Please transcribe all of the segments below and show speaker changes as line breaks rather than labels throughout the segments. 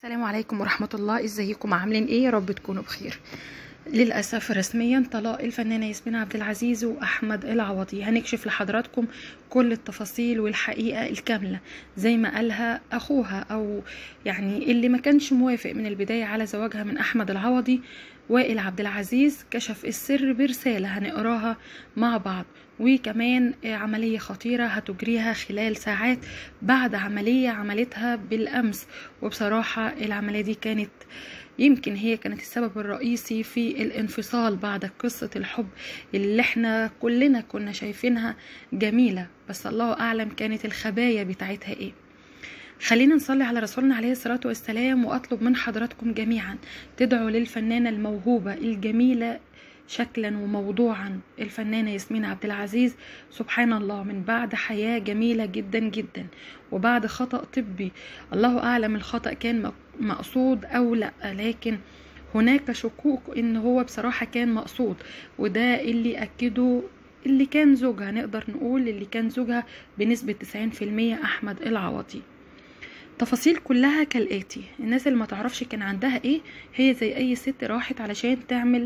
السلام عليكم ورحمة الله ازيكم عاملين ايه يا رب تكونوا بخير للأسف رسميا طلاق الفنانة ياسمين عبد العزيز وأحمد العوضي هنكشف لحضراتكم كل التفاصيل والحقيقة الكاملة زي ما قالها أخوها أو يعني اللي ما كانش موافق من البداية على زواجها من أحمد العوضي وائل عبد العزيز كشف السر برسالة هنقراها مع بعض وكمان عملية خطيرة هتجريها خلال ساعات بعد عملية عملتها بالأمس وبصراحة العملية دي كانت يمكن هي كانت السبب الرئيسي في الانفصال بعد قصة الحب اللي احنا كلنا كنا شايفينها جميلة بس الله أعلم كانت الخبايا بتاعتها ايه خلينا نصلي على رسولنا عليه الصلاة والسلام وأطلب من حضراتكم جميعا تدعوا للفنانة الموهوبة الجميلة شكلا وموضوعا الفنانة ياسمين عبد العزيز سبحان الله من بعد حياة جميلة جدا جدا وبعد خطأ طبي الله أعلم الخطأ كان مقصود أو لا لكن هناك شكوك ان هو بصراحة كان مقصود وده اللي أكده اللي كان زوجها نقدر نقول اللي كان زوجها بنسبة 90% أحمد العوضي تفاصيل كلها كالآتي الناس اللي ما تعرفش كان عندها ايه هي زي اي ست راحت علشان تعمل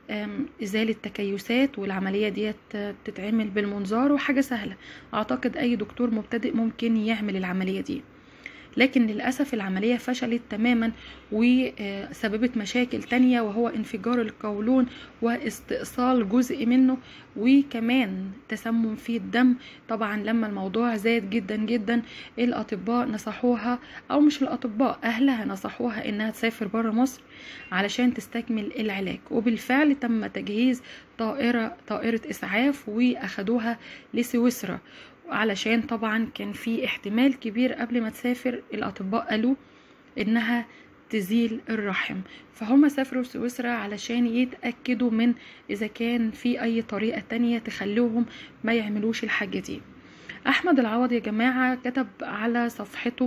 إزالة تكيسات والعملية ديت بتتعمل بالمنظار وحاجة سهلة أعتقد أي دكتور مبتدئ ممكن يعمل العملية دي لكن للأسف العملية فشلت تماما وسببت مشاكل تانية وهو انفجار القولون واستئصال جزء منه وكمان تسمم في الدم طبعا لما الموضوع زاد جدا جدا الأطباء نصحوها أو مش الأطباء أهلها نصحوها إنها تسافر برا مصر علشان تستكمل العلاج وبالفعل تم تجهيز طائرة طائرة إسعاف وأخدوها لسويسرا علشان طبعا كان في احتمال كبير قبل ما تسافر الاطباء قالوا انها تزيل الرحم فهم سافروا سويسرا علشان يتأكدوا من اذا كان في اي طريقة تانية تخليهم ما يعملوش الحاجة دي احمد العوض يا جماعة كتب على صفحته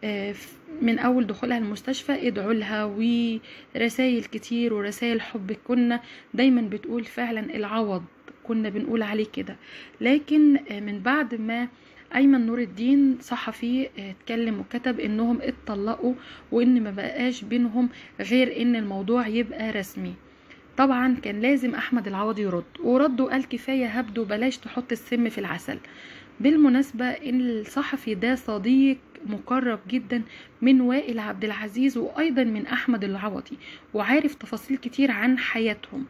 من اول دخولها المستشفى ادعوا لها ورسائل كتير ورسائل حب كنا دايما بتقول فعلا العوض كنا بنقول عليه كده لكن من بعد ما ايمن نور الدين صحفي اتكلم وكتب انهم اتطلقوا وان ما بقاش بينهم غير ان الموضوع يبقى رسمي طبعا كان لازم احمد العوضي يرد ورد وقال كفايه هبدو بلاش تحط السم في العسل بالمناسبة ان الصحفي ده صديق مقرب جدا من وائل عبد العزيز وايضا من احمد العوضي وعارف تفاصيل كتير عن حياتهم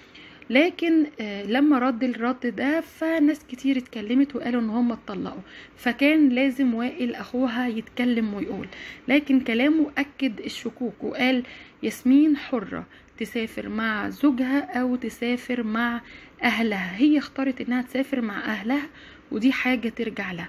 لكن لما رد الرد ده فناس كتير اتكلمت وقالوا ان هم اتطلقوا فكان لازم وائل اخوها يتكلم ويقول لكن كلامه اكد الشكوك وقال ياسمين حرة تسافر مع زوجها او تسافر مع اهلها هي اختارت انها تسافر مع اهلها ودي حاجة ترجع لها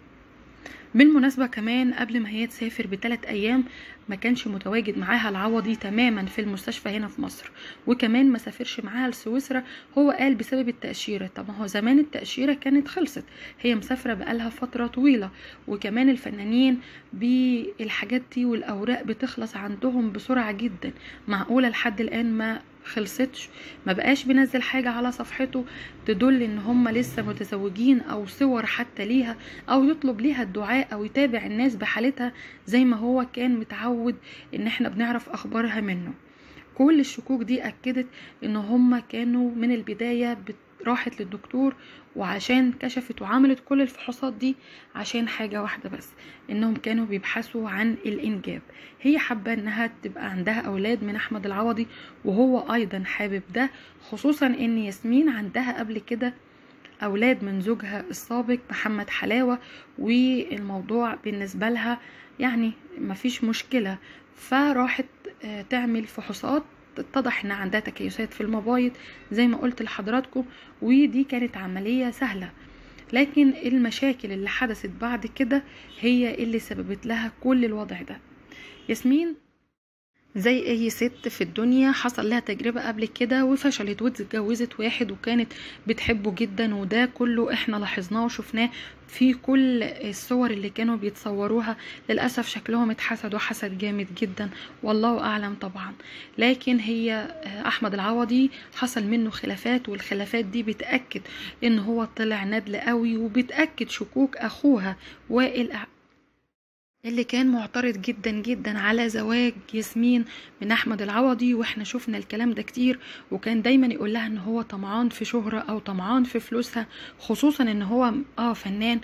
بالمناسبة كمان قبل ما هي تسافر بثلاث أيام ما كانش متواجد معاها العوضي تماما في المستشفى هنا في مصر وكمان ما سافرش معاها لسويسرا هو قال بسبب التأشيرة طب ما هو زمان التأشيرة كانت خلصت هي مسافرة بقالها فترة طويلة وكمان الفنانين بالحاجات دي والأوراق بتخلص عندهم بسرعة جدا معقولة لحد الآن ما خلصتش ما بقاش بينزل حاجة على صفحته تدل ان هم لسه متزوجين او صور حتى ليها او يطلب ليها الدعاء او يتابع الناس بحالتها زي ما هو كان متعود ان احنا بنعرف اخبارها منه كل الشكوك دي اكدت ان هم كانوا من البداية راحت للدكتور وعشان كشفت وعملت كل الفحوصات دي عشان حاجة واحدة بس انهم كانوا بيبحثوا عن الانجاب هي حابة انها تبقى عندها اولاد من احمد العوضي وهو ايضا حابب ده خصوصا ان ياسمين عندها قبل كده اولاد من زوجها السابق محمد حلاوة والموضوع بالنسبة لها يعني مفيش مشكلة فراحت تعمل فحوصات اتضح ان عندها تكيسات في المبايض زي ما قلت لحضراتكم ودي كانت عملية سهلة لكن المشاكل اللي حدثت بعد كده هي اللي سببت لها كل الوضع ده ياسمين زي اي ست في الدنيا حصل لها تجربة قبل كده وفشلت واتجوزت واحد وكانت بتحبه جدا وده كله احنا لاحظناه وشفناه في كل الصور اللي كانوا بيتصوروها للأسف شكلهم اتحسدوا حسد جامد جدا والله أعلم طبعا لكن هي أحمد العوضي حصل منه خلافات والخلافات دي بتأكد ان هو طلع ندل قوي وبتأكد شكوك أخوها وائل اللي كان معترض جدا جدا على زواج ياسمين من احمد العوضي واحنا شفنا الكلام ده كتير وكان دايما يقول لها ان هو طمعان في شهرة او طمعان في فلوسها خصوصا ان هو اه فنان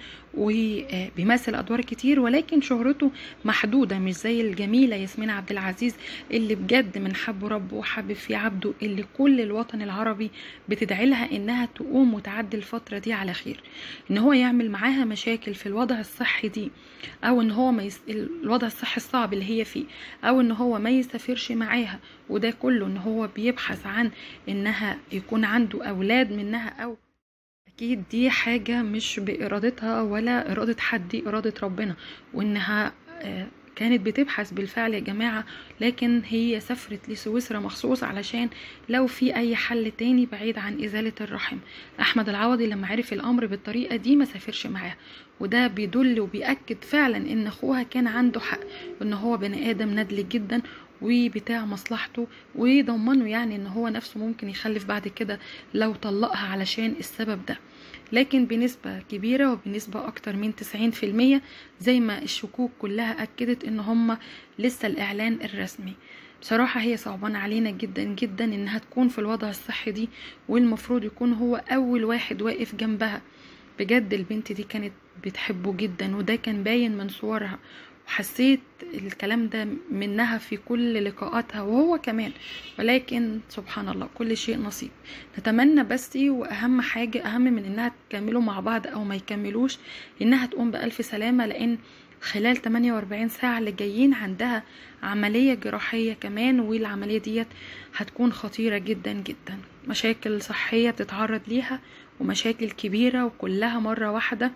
وبيمثل ادوار كتير ولكن شهرته محدودة مش زي الجميلة ياسمين عبد العزيز اللي بجد من حب ربه وحبب في عبده اللي كل الوطن العربي بتدعي لها انها تقوم وتعدي الفترة دي على خير ان هو يعمل معاها مشاكل في الوضع الصحي دي او ان هو ما يس... الوضع الصحي الصعب اللي هي فيه او ان هو ما يسافرش معاها وده كله ان هو بيبحث عن انها يكون عنده اولاد منها او اكيد دي حاجة مش بارادتها ولا ارادة حد دي ارادة ربنا وانها آه كانت بتبحث بالفعل يا جماعة لكن هي سافرت لسويسرا مخصوص علشان لو في أي حل تاني بعيد عن إزالة الرحم أحمد العوضي لما عرف الأمر بالطريقة دي ما سافرش معاها وده بيدل وبيأكد فعلا إن أخوها كان عنده حق إن هو بني آدم ندل جدا وبتاع مصلحته ويضمنه يعني ان هو نفسه ممكن يخلف بعد كده لو طلقها علشان السبب ده لكن بنسبة كبيرة وبنسبة أكتر من 90% زي ما الشكوك كلها أكدت إن هم لسه الإعلان الرسمي بصراحة هي صعبانة علينا جدا جدا إنها تكون في الوضع الصحي دي والمفروض يكون هو أول واحد واقف جنبها بجد البنت دي كانت بتحبه جدا وده كان باين من صورها وحسيت الكلام ده منها في كل لقاءاتها وهو كمان ولكن سبحان الله كل شيء نصيب نتمنى بس واهم حاجة اهم من انها تكملوا مع بعض او ما يكملوش انها تقوم بألف سلامة لان خلال 48 ساعة اللي جايين عندها عملية جراحية كمان والعملية ديت هتكون خطيرة جدا جدا مشاكل صحية بتتعرض ليها ومشاكل كبيرة وكلها مرة واحدة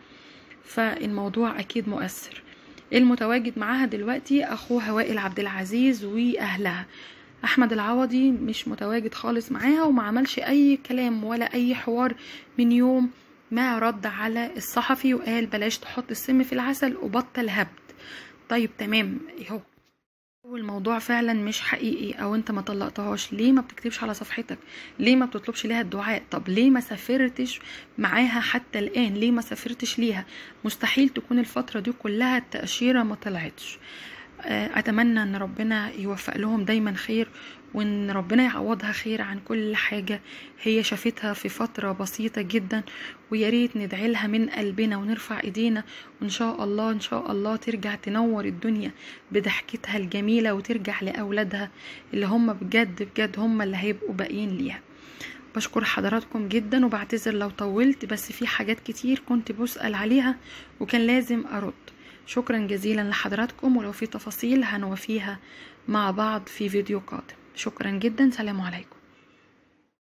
فالموضوع أكيد مؤثر المتواجد معاها دلوقتي اخوها وائل عبد العزيز واهلها احمد العوضي مش متواجد خالص معاها وما عملش اي كلام ولا اي حوار من يوم ما رد على الصحفي وقال بلاش تحط السم في العسل وبطل هبد طيب تمام اهو والموضوع فعلا مش حقيقي او انت ما طلقتهاش ليه ما بتكتبش على صفحتك ليه ما بتطلبش ليها الدعاء طب ليه ما سافرتش معاها حتى الان ليه ما سافرتش ليها مستحيل تكون الفتره دي كلها التاشيره ما طلعتش اتمنى ان ربنا يوفق لهم دايما خير وان ربنا يعوضها خير عن كل حاجة هي شافتها في فترة بسيطة جدا ويا ريت ندعي لها من قلبنا ونرفع ايدينا وان شاء الله ان شاء الله ترجع تنور الدنيا بضحكتها الجميلة وترجع لاولادها اللي هم بجد بجد هم اللي هيبقوا باقيين ليها بشكر حضراتكم جدا وبعتذر لو طولت بس في حاجات كتير كنت بسأل عليها وكان لازم ارد شكرا جزيلا لحضراتكم ولو في تفاصيل هنوفيها مع بعض في فيديو قادم شكرا جدا سلام عليكم